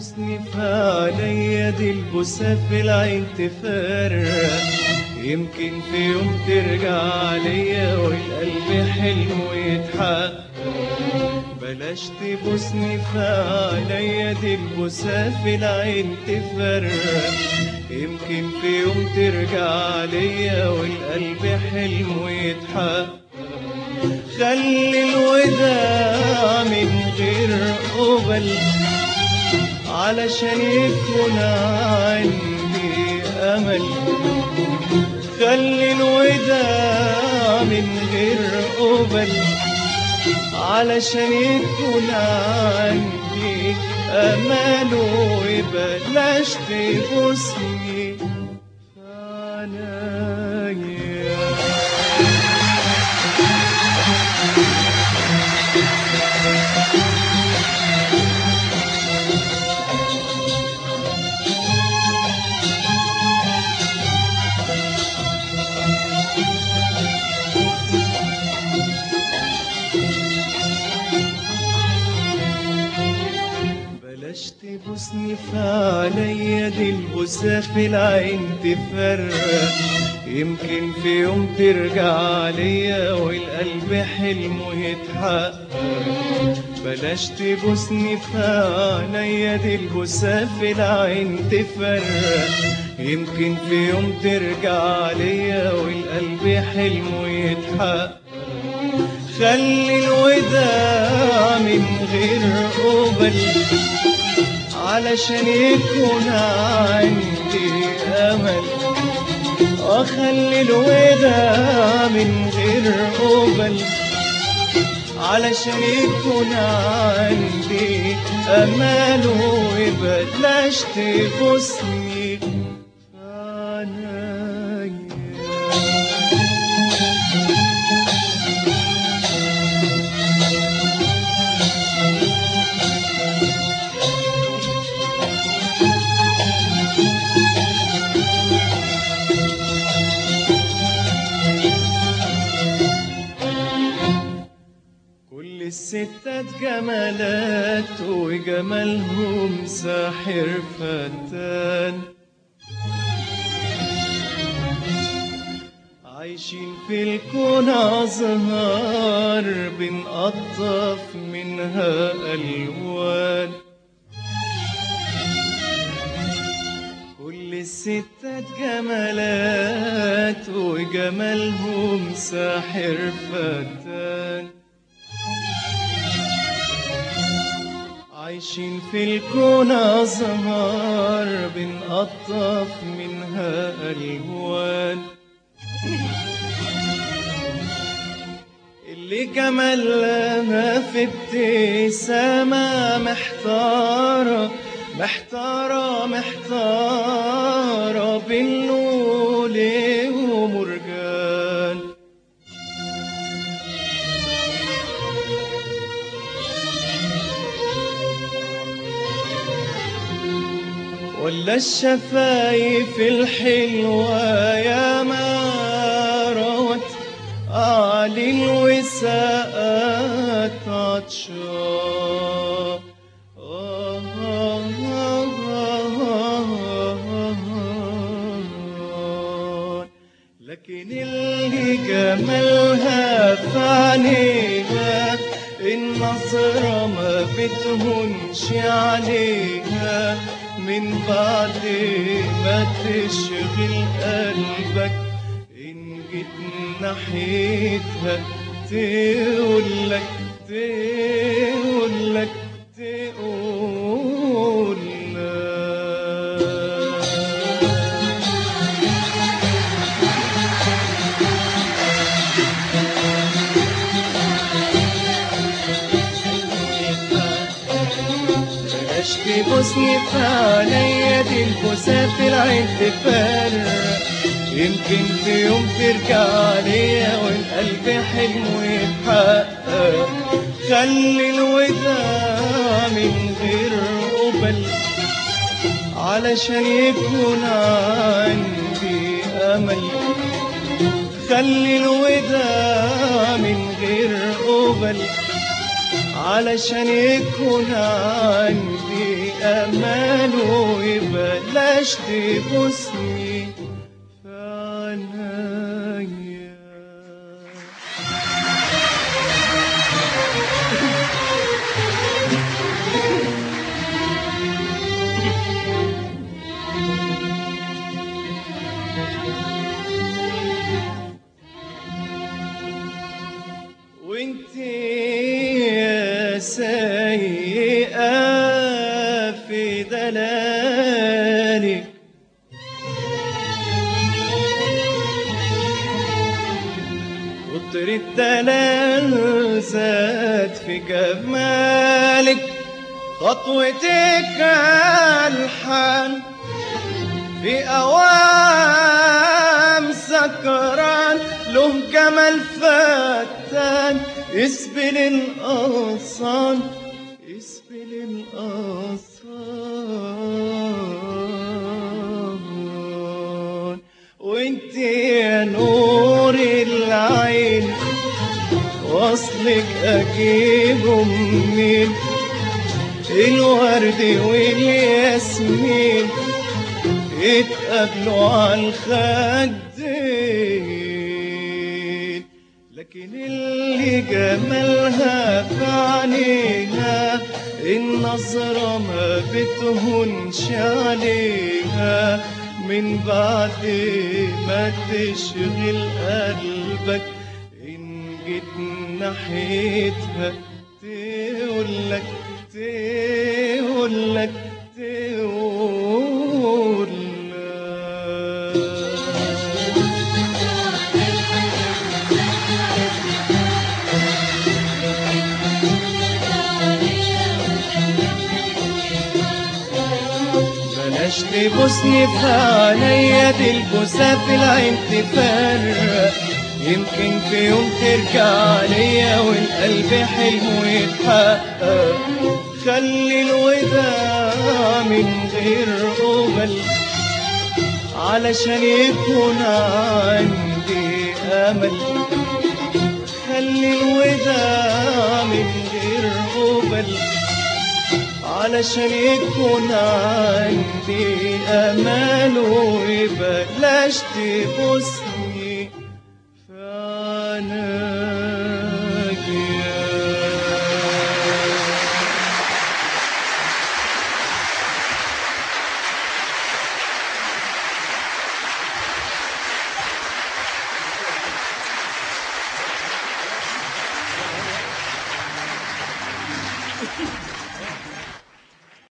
تبوسني فعليا دي البوسة في العين تفرق يمكن في يوم ترجع ليا والقلب حلمه يتحقق بلاش تبوسني فعليا دي البوسة في العين تفرق يمكن في يوم ترجع ليا والقلب حلمه يتحقق خلي الوداع من غير قبل علشان يكون عندي امل خلي الوداع من غير قبل علشان يكون عندي امل وبلاش تبوسني عليا بلاش تبوسني فعليا دي البوسة في العين تفرق يمكن في يوم ترجع ليا والقلب حلمه يتحقق بلاش تبوسني فعليا دي البوسة في العين تفرق يمكن في يوم ترجع ليا والقلب حلمه يتحقق خلي الوداع من غير قبل علشان يكون عندي امل واخلي الوداع من غير قبل علشان يكون عندي امل وبلاش تبوسني عنايا كل الستات جمالات وجمالهم ساحر فتان عايشين في الكون أزهار بنقطف منها ألوان كل الستات جمالات وجمالهم ساحر فتان عايشين في الكون أزهار بنقطف منها ألوان اللي جمالها في ابتسامة محتارة محتارة محتارة بين لولي ومرجان ولا الشفايف الحلوة يا ما روت أعلي الوساءات عطشان لكن اللي جمالها في عينيها النظرة ما بتهونش عليها من بعد ما تشغل قلبك إن جيت ناحيتها تقولك تقولك تقولك بلاش تبوسني فعليا دي البوسة في العين تفرق يمكن في يوم ترجع ليا والقلب حلمه يتحقق خلي الوداع من غير قبل علشان يكون عندي امل خلي الوداع من غير قبل علشان يكون عندي أماله بلاش تبوسني في عينيا وانت يا سيئة في دلالك كتر الدلال زاد في جمالك خطوتك الحان في أوام سكران له جمال فتان يسبل الأغصان يسبل الأغصان وانت يا نور العين وصلك أجيبه منين الورد والياسمين اتقابلوا على الخدين لكن اللي جمالها في عينيها النظرة ما بتهونش عليها من بعد ما تشغل قلبك إن جيت ناحيتها تقولك تقولك تقولك بلاش تبوسني في عينيا دي البوسة في العين تفرق يمكن في يوم ترجع ليا والقلب حلمه يتحقق خلي الوداع من غير قبل علشان يكون عندي امل خلي الوداع من غير قبل علشان يكون عندي امل وبلاش تبوسني في عينيا